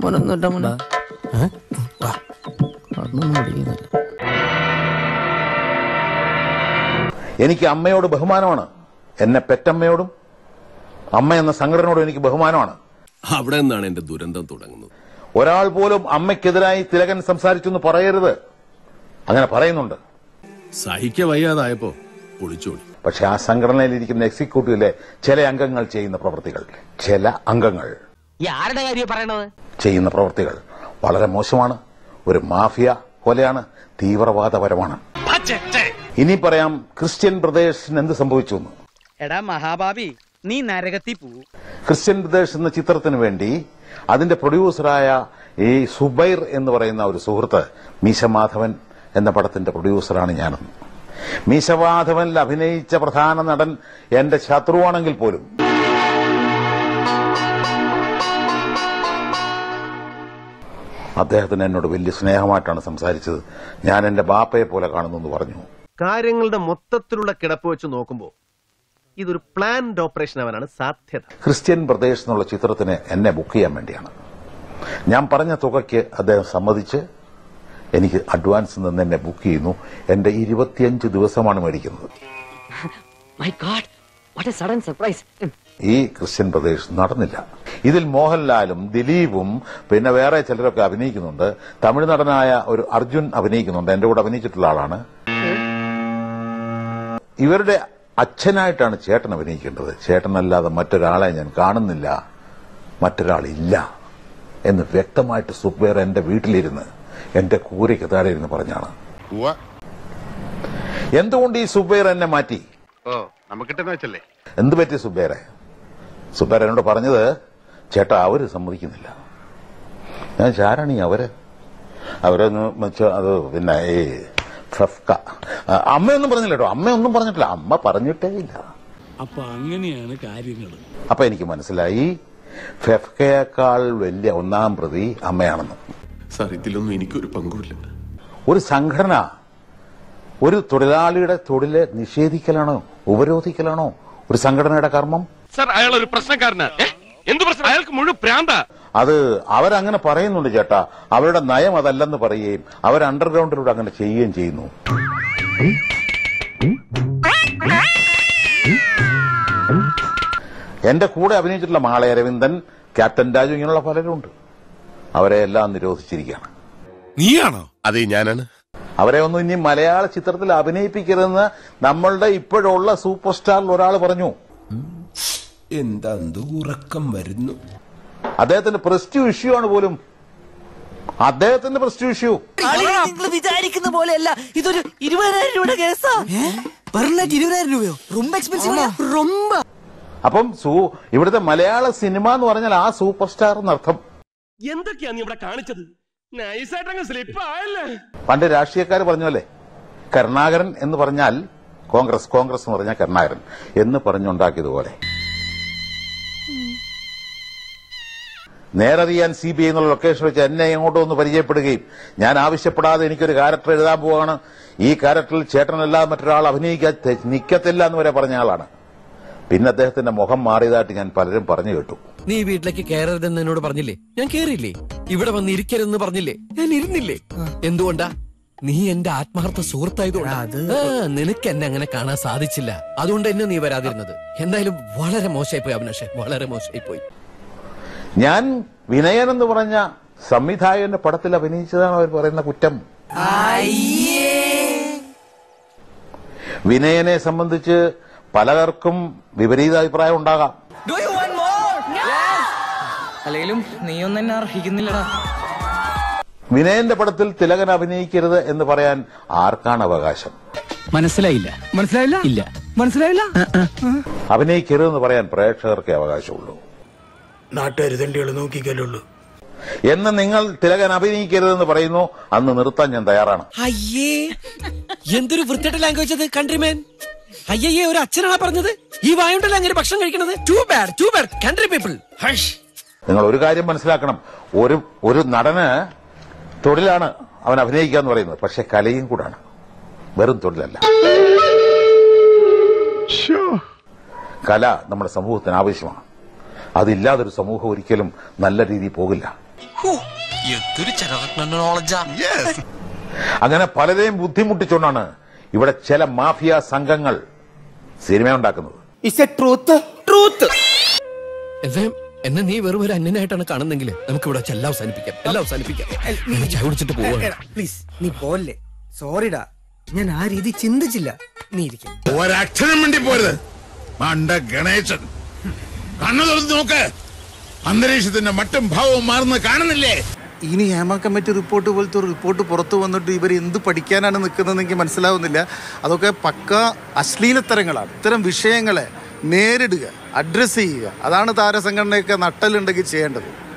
മോനൊന്നുമില്ല മോനെ അതൊന്നും പഠിക്കുന്നില്ല എനിക്ക് അമ്മയോട് ബഹുമാനമാണ് എന്നെ പെറ്റമ്മയോടും അമ്മ എന്ന സംഘടനയോടും എനിക്ക് ബഹുമാനമാണ് അവിടെ നിന്നാണ് എന്റെ ദുരന്തം തുടങ്ങുന്നത് ഒരാൾ പോലും അമ്മയ്ക്കെതിരായി തിലകൻ സംസാരിച്ചു എന്ന് പറയരുത് അങ്ങനെ പറയുന്നുണ്ട് സഹിക്ക വയ്യാതായപ്പോ പൊളിച്ചോടി പക്ഷെ ആ സംഘടനയിലിരിക്കുന്ന എക്സിക്യൂട്ടീവിലെ ചില അംഗങ്ങൾ ചെയ്യുന്ന പ്രവൃത്തികൾ ചില അംഗങ്ങൾ ഈ ആരുടെ കാര്യം പറയണത് ചെയ്യുന്ന പ്രവൃത്തികൾ വളരെ മോശമാണ് ഒരു മാഫിയ പോലെയാണ് തീവ്രവാദപരമാണ് ഇനി പറയാം ക്രിസ്ത്യൻ ബ്രദേഴ്സിന് എന്ത് സംഭവിച്ചു എന്ന് എടാ മഹാഭാവി നീ നരകത്തി പോ ക്രിസ്ത്യൻ ബ്രദേഴ്സ് എന്ന ചിത്രത്തിന് വേണ്ടി അതിന്റെ പ്രൊഡ്യൂസറായ ഈ സുബൈർ എന്ന് പറയുന്ന ഒരു സുഹൃത്ത് മീശമാധവൻ എന്ന പടത്തിന്റെ പ്രൊഡ്യൂസറാണ് ഞാനെന്ന് മീശമാധവനിൽ അഭിനയിച്ച പ്രധാന നടൻ എന്റെ ശത്രുവാണെങ്കിൽ പോലും അദ്ദേഹത്തിന് എന്നോട് വലിയ സ്നേഹമായിട്ടാണ് സംസാരിച്ചത് ഞാൻ എന്റെ ബാപ്പയെ പോലെ കാണുന്നു എന്ന് പറഞ്ഞു കാര്യങ്ങളുടെ മൊത്തത്തിലുള്ള കിടപ്പ് വെച്ച് നോക്കുമ്പോൾ ഇതൊരു പ്ലാൻഡ് ഓപ്പറേഷൻ ആവാനാണ് സാധ്യത ക്രിസ്ത്യൻ ബ്രദേഴ്സ് എന്നുള്ള ചിത്രത്തിന് എന്നെ ബുക്ക് ചെയ്യാൻ വേണ്ടിയാണ് ഞാൻ പറഞ്ഞ തുകയ്ക്ക് അദ്ദേഹം സമ്മതിച്ച് എനിക്ക് അഡ്വാൻസ് നിന്ന് എന്നെ ബുക്ക് ചെയ്യുന്നു എന്റെ ഇരുപത്തിയഞ്ച് ദിവസമാണ് മേടിക്കുന്നത് my god what a sudden surprise ഈ ക്രിസ്ത്യൻ ബ്രദേഴ്സ് നടന്നില്ല ഇതിൽ മോഹൻലാലും ദിലീപും പിന്നെ വേറെ ചിലരൊക്കെ അഭിനയിക്കുന്നുണ്ട് തമിഴ് നടനായ ഒരു അർജുൻ അഭിനയിക്കുന്നുണ്ട് എന്റെ കൂടെ അഭിനയിച്ചിട്ടുള്ള ആളാണ് ഇവരുടെ അച്ഛനായിട്ടാണ് ചേട്ടൻ അഭിനയിക്കേണ്ടത് ചേട്ടനല്ലാതെ മറ്റൊരാളെ ഞാൻ കാണുന്നില്ല മറ്റൊരാളില്ല എന്ന് വ്യക്തമായിട്ട് സുബ്ബേർ എന്റെ വീട്ടിലിരുന്ന് എന്റെ കൂരയ്ക്ക് താഴെ ഇരുന്ന് പറഞ്ഞാണ് എന്തുകൊണ്ട് ഈ സുബ്ബേർ എന്നെ മാറ്റി ഓ നമുക്കിട്ടെന്ന് വെച്ചല്ലേ എന്ത് പറ്റി സുബേറെ സുബേർ എന്നോട് പറഞ്ഞത് ചേട്ടാ അവര് സമ്മതിക്കുന്നില്ല ഞാൻ ചാരാണീ അവര് അവരൊന്ന് വെച്ച അത് പിന്നെ ഈ ഫഫ്ക ആ, അമ്മയൊന്നും പറഞ്ഞില്ല കേട്ടോ അമ്മയൊന്നും പറഞ്ഞിട്ടില്ല അമ്മ പറഞ്ഞിട്ടേ ഇല്ല അപ്പൊ അങ്ങനെയാണ് കാര്യങ്ങൾ അപ്പൊ എനിക്ക് മനസ്സിലായി ഫെഫ്കയേക്കാൾ വലിയ ഒന്നാം പ്രതി അമ്മയാണെന്ന് സാർ ഇതിലൊന്നും എനിക്കൊരു പങ്കുമില്ല ഒരു സംഘടന ഒരു തൊഴിലാളിയുടെ തൊഴിലെ നിഷേധിക്കലാണോ ഉപരോധിക്കലാണോ ഒരു സംഘടനയുടെ കർമ്മം സാർ അയാൾ ഒരു പ്രശ്നക്കാരനാ എന്ത് പ്രശ്നം അയാൾക്ക് മുഴുവൻ പ്രാന്താ അത് അവരങ്ങനെ പറയുന്നുണ്ട് ചേട്ടാ അവരുടെ നയം അതല്ലെന്ന് പറയുകയും അവർ അണ്ടർഗ്രൗണ്ടിലൂടെ അങ്ങനെ ചെയ്യുകയും ചെയ്യുന്നു എന്റെ കൂടെ അഭിനയിച്ചിട്ടുള്ള മാള അരവിന്ദൻ ക്യാപ്റ്റൻ രാജു ഇങ്ങനെയുള്ള പലരുണ്ട് അവരെ എല്ലാം നിരോധിച്ചിരിക്കുകയാണ് നീയാണോ അതെ ഞാനാണ് അവരെ ഒന്നും ഇനി മലയാള ചിത്രത്തിൽ അഭിനയിപ്പിക്കരുതെന്ന് നമ്മളുടെ ഇപ്പോഴുള്ള സൂപ്പർ സ്റ്റാറിൽ ഒരാൾ പറഞ്ഞു എന്താ ഉറക്കം വരുന്നു അദ്ദേഹത്തിന്റെ പ്രസ്റ്റീവ് ഇഷ്യൂ ആണ് പോലും അദ്ദേഹത്തിന്റെ പ്രസ്റ്റീവ് ഇഷ്യൂ നിങ്ങൾ വിചാരിക്കുന്ന പോലെയല്ല ഇതൊരു ഇരുപതിനായിരം രൂപയുടെ കേസാ പെർണറ്റ് ഇരുപതിനായിരം രൂപയോ റൊമ്പ എക്സ്പെൻസീവ് റൊമ്പ അപ്പം സൂ- ഇവിടുത്തെ മലയാള സിനിമ എന്ന് പറഞ്ഞാൽ ആ സൂപ്പർ സ്റ്റാർ എന്നർത്ഥം എന്തൊക്കെയാ നീ ഇവിടെ കാണിച്ചത് നൈസായിട്ടങ്ങ് സ്ലിപ്പ് ആയല്ലേ പണ്ട് രാഷ്ട്രീയക്കാർ പറഞ്ഞല്ലേ കരുണാകരൻ എന്ന് പറഞ്ഞാൽ കോൺഗ്രസ് കോൺഗ്രസ് എന്ന് പറഞ്ഞാൽ കരുണാകരൻ എന്ന് പറഞ്ഞുണ്ടാക്കിയതുപോലെ നേരറിയാൻ സി ബി ഐ എന്നുള്ള ലൊക്കേഷൻ വെച്ച് എന്നെ ഇങ്ങോട്ട് ഒന്ന് പരിചയപ്പെടുകയും ഞാൻ ആവശ്യപ്പെടാതെ എനിക്കൊരു ക്യാരക്ടർ എഴുതാൻ പോവാണ് ഈ ക്യാരക്ടറിൽ ചേട്ടനല്ലാതെ മറ്റൊരാൾ അഭിനയിക്കാൻ തെ- നിക്കത്തില്ല എന്ന് വരെ പറഞ്ഞ ആളാണ് പിന്നെ അദ്ദേഹത്തിന്റെ മുഖം മാറിയതായിട്ട് ഞാൻ പലരും പറഞ്ഞു കേട്ടു നീ വീട്ടിലേക്ക് കയറരുതെന്ന് എന്നോട് പറഞ്ഞില്ലേ ഞാൻ കേറിയില്ലേ ഇവിടെ വന്ന് ഇരിക്കരുതെന്ന് പറഞ്ഞില്ലേ ഞാൻ ഇരുന്നില്ലേ എന്തുകൊണ്ടാ നീ എന്റെ ആത്മാർത്ഥ സുഹൃത്തായതുകൊണ്ട് നിനക്ക് എന്നെ അങ്ങനെ കാണാൻ സാധിച്ചില്ല അതുകൊണ്ട് എന്നെ നീ വരാതിരുന്നത് എന്തായാലും വളരെ മോശമായി പോയി അഭിലാഷെ വളരെ മോശമായി പോയി ഞാൻ വിനയൻ എന്ന് പറഞ്ഞ സംവിധായകന്റെ പടത്തിൽ അഭിനയിച്ചതാണ് അവർ പറയുന്ന കുറ്റം വിനയനെ സംബന്ധിച്ച് പലർക്കും വിപരീത അഭിപ്രായം ഉണ്ടാകാം അല്ലെങ്കിലും നീ ഒന്നും എന്നെ അർഹിക്കുന്നില്ലടാ വിനയന്റെ പടത്തിൽ തിലകൻ അഭിനയിക്കരുത് എന്ന് പറയാൻ ആർക്കാണ് അവകാശം മനസ്സിലായില്ല മനസ്സിലായില്ല ഇല്ല മനസ്സിലായില്ല അഭിനയിക്കരുതെന്ന് പറയാൻ പ്രേക്ഷകർക്കേ അവകാശമുള്ളൂ നാട്ടുകാർ തണ്ടികൾ നോക്കിക്കല്ലുള്ളൂ എന്ന് നിങ്ങൾ തിലകൻ അഭിനയിക്കരുതെന്ന് പറയുന്നു അന്ന് നിർത്താൻ ഞാൻ തയ്യാറാണ് അയ്യേ എന്തൊരു വൃത്തിയുടെ ലാംഗ്വേജ് അത് കൺട്രിമേൻ അയ്യേ ഒരു അച്ഛനാണ് പറഞ്ഞത് ഈ വായുണ്ടല്ലോ അങ്ങനെ ഭക്ഷണം കഴിക്കണത് too bad too bad country people നിങ്ങൾ ഒരു കാര്യം മനസ്സിലാക്കണം ഒരു ഒരു നടന് തൊഴിലാണ് അവൻ അഭിനയിക്കുക എന്ന് പറയുന്നത് പക്ഷെ കലയും കൂടാണ് വെറും തൊഴിലല്ല കല നമ്മുടെ സമൂഹത്തിന് ആവശ്യമാണ് അതില്ലാതൊരു സമൂഹം ഒരിക്കലും നല്ല രീതിയിൽ പോകില്ല എന്തൊരു ചരറ നോളജാ അങ്ങനെ പലരെയും ബുദ്ധിമുട്ടിച്ചുകൊണ്ടാണ് ഇവിടെ ചില മാഫിയ സംഘങ്ങൾ സിനിമ ഉണ്ടാക്കുന്നത് എന്നെ എന്നെ നീ വെറും ഒരു അന്യനായിട്ടാണ് കാണുന്നെങ്കിൽ നമുക്ക് ഇവിടെ എല്ലാം അവസാനിപ്പിക്കാം എല്ലാം അവസാനിപ്പിക്കാം ഞാൻ ചായ കുടിച്ചിട്ട് പോവാ പ്ലീസ് നീ പോലെ സോറിടാ ഞാൻ ആ രീതി ചിന്തിച്ചില്ല നീ ഇരിക്കും ഒരക്ഷരം വേണ്ടി പോരുത് മണ്ട ഗണേശൻ കണ്ണു തുറന്ന് നോക്ക് അന്തരീക്ഷത്തിന്റെ മട്ടും ഭാവവും മാറുന്നത് കാണുന്നില്ലേ ഇനി ഹേമ കമ്മിറ്റി റിപ്പോർട്ട് പോലത്തെ ഒരു റിപ്പോർട്ട് പുറത്തു വന്നിട്ട് ഇവർ എന്ത് പഠിക്കാനാണ് നിൽക്കുന്നതെന്ന് എനിക്ക് മനസ്സിലാവുന്നില്ല അതൊക്കെ പക്ക അശ്ലീലത്തരങ്ങളാണ് ഇത്തരം വിഷയങ്ങളെ നേരിടുക അഡ്രസ്സ് ചെയ്യുക അതാണ് താരസംഘടനയൊക്കെ നട്ടലുണ്ടെങ്കിൽ ചെയ്യേണ്ടത്